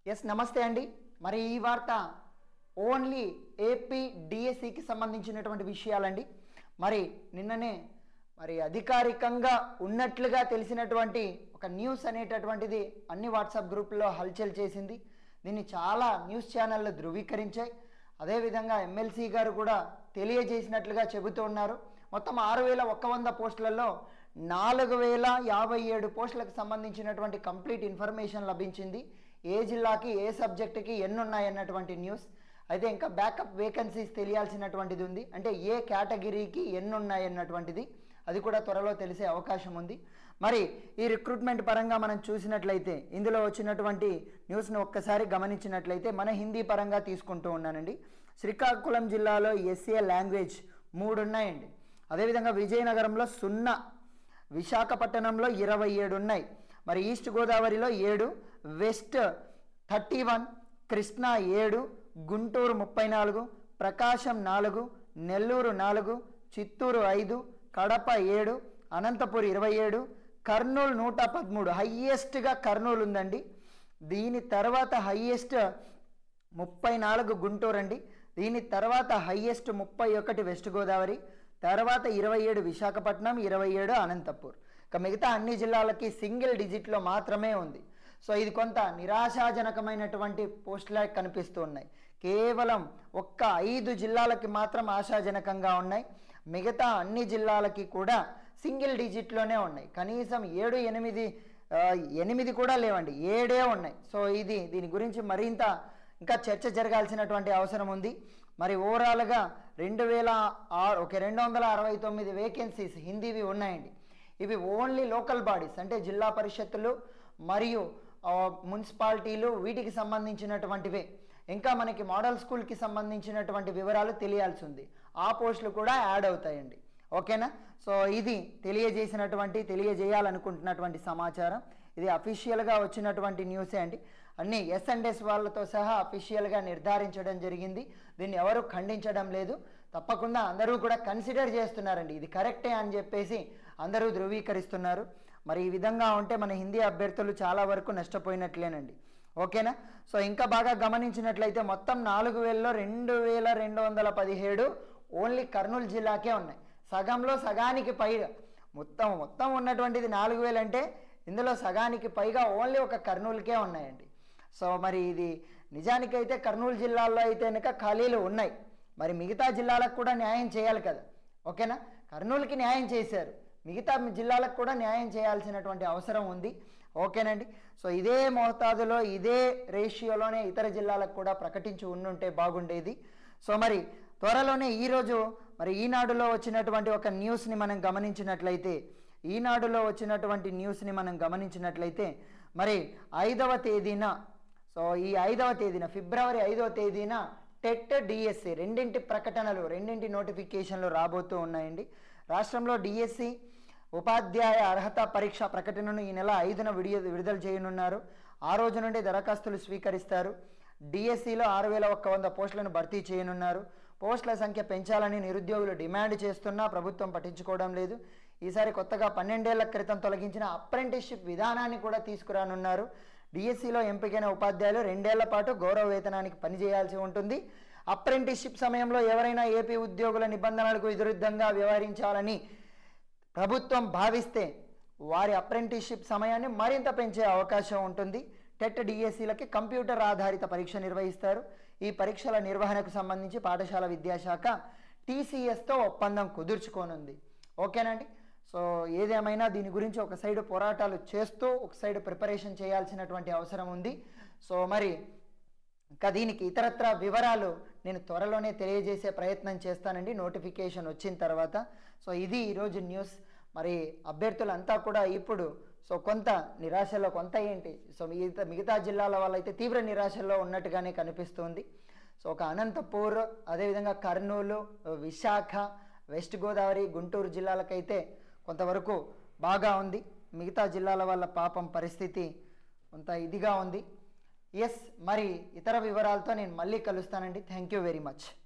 yes నమస్తే అండి మరి ఈ వార్త ఓన్లీ ఏపీ డిఎస్సికి సంబంధించినటువంటి విషయాలండి మరి నిన్ననే మరి అధికారికంగా ఉన్నట్లుగా తెలిసినటువంటి ఒక న్యూస్ అనేటటువంటిది అన్ని వాట్సాప్ గ్రూపుల్లో హల్చల్ చేసింది దీన్ని చాలా న్యూస్ ఛానళ్ళు ధృవీకరించాయి అదేవిధంగా ఎమ్మెల్సీ గారు కూడా తెలియజేసినట్లుగా చెబుతూ ఉన్నారు మొత్తం ఆరు వేల ఒక్క వంద పోస్టులలో నాలుగు వేల యాభై ఏడు పోస్టులకు సంబంధించినటువంటి కంప్లీట్ ఇన్ఫర్మేషన్ లభించింది ఏ జిల్లాకి ఏ సబ్జెక్టుకి ఎన్ని ఉన్నాయన్నటువంటి న్యూస్ అయితే ఇంకా బ్యాకప్ వేకెన్సీస్ తెలియాల్సినటువంటిది ఉంది అంటే ఏ కేటగిరీకి ఎన్ని ఉన్నాయన్నటువంటిది అది కూడా త్వరలో తెలిసే అవకాశం ఉంది మరి ఈ రిక్రూట్మెంట్ పరంగా మనం చూసినట్లయితే ఇందులో వచ్చినటువంటి న్యూస్ను ఒక్కసారి గమనించినట్లయితే మన హిందీ పరంగా తీసుకుంటూ ఉన్నానండి శ్రీకాకుళం జిల్లాలో ఎస్ఏ లాంగ్వేజ్ మూడు ఉన్నాయండి అదేవిధంగా విజయనగరంలో సున్నా విశాఖపట్నంలో ఇరవై ఏడు ఉన్నాయి మరి ఈస్ట్ గోదావరిలో ఏడు వెస్ట్ థర్టీ వన్ కృష్ణా ఏడు గుంటూరు ముప్పై నాలుగు ప్రకాశం నాలుగు నెల్లూరు నాలుగు చిత్తూరు ఐదు కడప ఏడు అనంతపురం ఇరవై ఏడు కర్నూలు నూట పదమూడు హయ్యెస్ట్గా కర్నూలు ఉందండి దీని తర్వాత హయ్యెస్ట్ ముప్పై నాలుగు గుంటూరు అండి దీని తర్వాత హయ్యెస్ట్ ముప్పై ఒకటి వెస్ట్ గోదావరి తర్వాత ఇరవై ఏడు విశాఖపట్నం ఇరవై ఏడు అనంతపూర్ ఇక మిగతా అన్ని జిల్లాలకి సింగిల్ డిజిట్లో మాత్రమే ఉంది సో ఇది కొంత నిరాశాజనకమైనటువంటి పోస్టులా కనిపిస్తూ ఉన్నాయి కేవలం ఒక్క ఐదు జిల్లాలకి మాత్రం ఆశాజనకంగా ఉన్నాయి మిగతా అన్ని జిల్లాలకి కూడా సింగిల్ డిజిట్లోనే ఉన్నాయి కనీసం ఏడు ఎనిమిది ఆ, ఎనిమిది కూడా లేవండి ఏడే ఉన్నాయి సో ఇది దీని గురించి మరింత ఇంకా చర్చ జరగాల్సినటువంటి అవసరం ఉంది మరి ఓవరాల్గా రెండు వేల ఆరు ఓకే రెండు వందల అరవై తొమ్మిది వేకెన్సీస్ హిందీవి ఉన్నాయండి ఇవి ఓన్లీ లోకల్ బాడీస్ అంటే జిల్లా పరిషత్తులు మరియు ఆ, మున్సిపాలిటీలు వీటికి సంబంధించినటువంటివే ఇంకా మనకి మోడల్ స్కూల్కి సంబంధించినటువంటి వివరాలు తెలియాల్సి ఉంది ఆ పోస్టులు కూడా యాడ్ అవుతాయండి ఓకేనా సో ఇది తెలియజేసినటువంటి తెలియజేయాలనుకుంటున్నటువంటి సమాచారం ఇది అఫీషియల్గా వచ్చినటువంటి న్యూసే అండి అన్ని ఎస్ అండ్ ఎస్ వాళ్ళతో సహా అఫీషియల్గా నిర్ధారించడం జరిగింది దీన్ని ఎవరు ఖండించడం లేదు తప్పకుండా అందరూ కూడా కన్సిడర్ చేస్తున్నారండి ఇది కరెక్టే అని చెప్పేసి అందరూ ధృవీకరిస్తున్నారు మరి ఈ విధంగా ఉంటే మన హిందీ అభ్యర్థులు చాలా వరకు నష్టపోయినట్లేనండి ఓకేనా సో ఇంకా బాగా గమనించినట్లయితే మొత్తం నాలుగు వేలలో రెండు వేల రెండు వందల పదిహేడు ఓన్లీ కర్నూలు జిల్లాకే ఉన్నాయి సగంలో సగానికి పైగా మొత్తం మొత్తం ఉన్నటువంటిది నాలుగు వేలు అంటే ఇందులో సగానికి పైగా ఓన్లీ ఒక కర్నూలుకే ఉన్నాయండి సో మరి ఇది నిజానికైతే కర్నూలు జిల్లాలో అయితే కనుక ఖాళీలు ఉన్నాయి మరి మిగతా జిల్లాలకు కూడా న్యాయం చేయాలి కదా ఓకేనా కర్నూలుకి న్యాయం చేశారు మిగతా జిల్లాలకు కూడా న్యాయం చేయాల్సినటువంటి అవసరం ఉంది ఓకేనండి సో ఇదే మోతాదులో ఇదే రేషియోలోనే ఇతర జిల్లాలకు కూడా ప్రకటించి ఉండుంటే బాగుండేది సో మరి త్వరలోనే ఈరోజు మరి ఈనాడులో వచ్చినటువంటి ఒక న్యూస్ని మనం గమనించినట్లయితే ఈనాడులో వచ్చినటువంటి న్యూస్ని మనం గమనించినట్లయితే మరి ఐదవ తేదీన సో ఈ ఐదవ తేదీన ఫిబ్రవరి ఐదవ తేదీన టెట్ డిఎస్సి రెండింటి ప్రకటనలు రెండింటి నోటిఫికేషన్లు రాబోతూ ఉన్నాయండి రాష్ట్రంలో డిఎస్సి ఉపాధ్యాయ అర్హత పరీక్ష ప్రకటనను ఈ నెల ఐదున విడియ విడుదల చేయనున్నారు ఆ రోజు నుండి దరఖాస్తులు స్వీకరిస్తారు డిఎస్సిలో ఆరు వేల ఒక్క వంద పోస్టులను భర్తీ చేయనున్నారు పోస్టుల సంఖ్య పెంచాలని నిరుద్యోగులు డిమాండ్ చేస్తున్నా ప్రభుత్వం పట్టించుకోవడం లేదు ఈసారి కొత్తగా పన్నెండేళ్ల క్రితం తొలగించిన అప్రెంటిస్షిప్ విధానాన్ని కూడా తీసుకురానున్నారు డిఎస్సిలో ఎంపికైన ఉపాధ్యాయులు రెండేళ్ల పాటు గౌరవ వేతనానికి పనిచేయాల్సి ఉంటుంది అప్రెంటిస్షిప్ సమయంలో ఎవరైనా ఏపీ ఉద్యోగుల నిబంధనలకు విరుద్ధంగా వ్యవహరించాలని ప్రభుత్వం భావిస్తే వారి అప్రెంటిస్షిప్ సమయాన్ని మరింత పెంచే అవకాశం ఉంటుంది టెట్ డిఎస్సీలకి కంప్యూటర్ ఆధారిత పరీక్ష నిర్వహిస్తారు ఈ పరీక్షల నిర్వహణకు సంబంధించి పాఠశాల విద్యాశాఖ టీసీఎస్తో ఒప్పందం కుదుర్చుకోనుంది ఓకేనండి సో ఏదేమైనా దీని గురించి ఒక సైడ్ పోరాటాలు చేస్తూ ఒక సైడ్ ప్రిపరేషన్ చేయాల్సినటువంటి అవసరం ఉంది సో మరి ఇంకా దీనికి ఇతరత్ర వివరాలు నేను త్వరలోనే తెలియజేసే ప్రయత్నం చేస్తానండి నోటిఫికేషన్ వచ్చిన తర్వాత సో ఇది ఈరోజు న్యూస్ మరి అభ్యర్థులంతా కూడా ఇప్పుడు సో కొంత నిరాశలో కొంత ఏంటి సో మిగతా మిగతా జిల్లాల వాళ్ళైతే తీవ్ర నిరాశలో ఉన్నట్టుగానే కనిపిస్తుంది సో ఒక అనంతపూర్ అదేవిధంగా కర్నూలు విశాఖ వెస్ట్ గోదావరి గుంటూరు జిల్లాలకైతే కొంతవరకు బాగా ఉంది మిగతా జిల్లాల వాళ్ళ పాపం పరిస్థితి కొంత ఇదిగా ఉంది ఎస్ మరి ఇతర వివరాలతో నేను మళ్ళీ కలుస్తానండి థ్యాంక్ యూ వెరీ మచ్